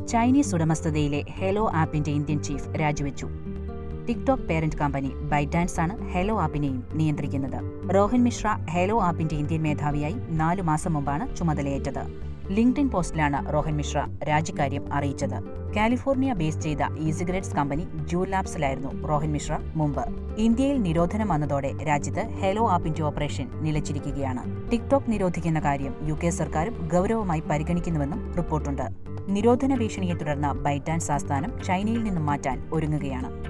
Chinese ഉടമസ്ഥതയിലെ Helo ആപ്പിന്റെ Indian chief രാജിവെച്ചു ടിക്ടോക്ക് പേരന്റ് കമ്പനി ബൈഡാൻസ് ആണ് ഹെലോ ആപ്പിനെയും നിയന്ത്രിക്കുന്നത് റോഹൻ മിശ്ര ഹെലോ ആപ്പിന്റെ ഇന്ത്യൻ മേധാവിയായി നാലു മാസം മുമ്പാണ് ചുമതലയേറ്റത് ലിങ്ക്ഡിൻ പോസ്റ്റിലാണ് റോഹൻ മിശ്ര രാജിക്കാര്യം അറിയിച്ചത് കാലിഫോർണിയ ബേസ് ചെയ്ത ഇ സിഗരറ്റ്സ് കമ്പനി ജൂ ലാബ്സിലായിരുന്നു റോഹൻ മിശ്ര മുമ്പ് ഇന്ത്യയിൽ നിരോധനം വന്നതോടെ രാജ്യത്ത് ഹെലോ ആപ്പിന്റെ ഓപ്പറേഷൻ നിലച്ചിരിക്കുകയാണ് ടിക്ടോക്ക് നിരോധിക്കുന്ന കാര്യം യു കെ സർക്കാരും ഗൗരവമായി പരിഗണിക്കുന്നുവെന്നും റിപ്പോർട്ടുണ്ട് നിരോധന ഭീഷണിയെ തുടർന്ന് ബൈഡാൻസ് ആസ്ഥാനം ചൈനയിൽ നിന്നും മാറ്റാൻ ഒരുങ്ങുകയാണ്